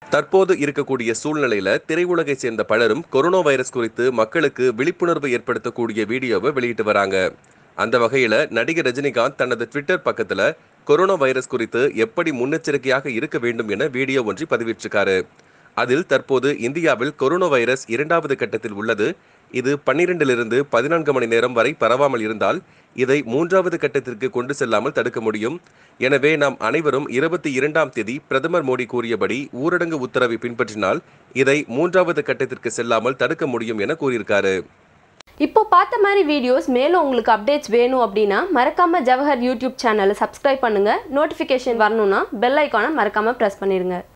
தற்போது இருக்கக்கூடிய சூழ்நிலையில திரையுலகை சேர்ந்த பலரும் கொரோனா வைரஸ் குறித்து மக்களுக்கு விழிப்புணர்வு ஏற்படுத்தக்கூடிய வீடியோவை வெளியிட்டு வராங்க அந்த வகையில நடிகர் ரஜினிகாந்த் தனது ட்விட்டர் பக்கத்துல கொரோனா வைரஸ் குறித்து எப்படி முன்னெச்சரிக்கையாக இருக்க வேண்டும் என வீடியோ ஒன்றை பதிவிட்டிருக்காரு அதில் தற்போது இந்தியாவில் கொரோனா வைரஸ் இரண்டாவது கட்டத்தில் உள்ளது இது பன்னிரண்டிலிருந்து பதினான்கு மணி நேரம் வரை பரவாமல் இருந்தால் இதை மூன்றாவது கட்டத்திற்கு கொண்டு செல்லாமல் தடுக்க முடியும் எனவே நாம் அனைவரும் இருபத்தி இரண்டாம் தேதி பிரதமர் மோடி கூறியபடி ஊரடங்கு உத்தரவை பின்பற்றினால் இதை மூன்றாவது கட்டத்திற்கு செல்லாமல் தடுக்க முடியும் என கூறியிருக்காரு இப்போ பார்த்த மாதிரி வீடியோஸ் மேலும் உங்களுக்கு அப்டேட்ஸ் வேணும் அப்படின்னா மறக்காம ஜவஹர் யூடியூப் சேனலை சப்ஸ்கிரைப் பண்ணுங்க நோட்டிஃபிகேஷன் வரணும்னா பெல் ஐக்கானை மறக்காம ப்ரெஸ் பண்ணிடுங்க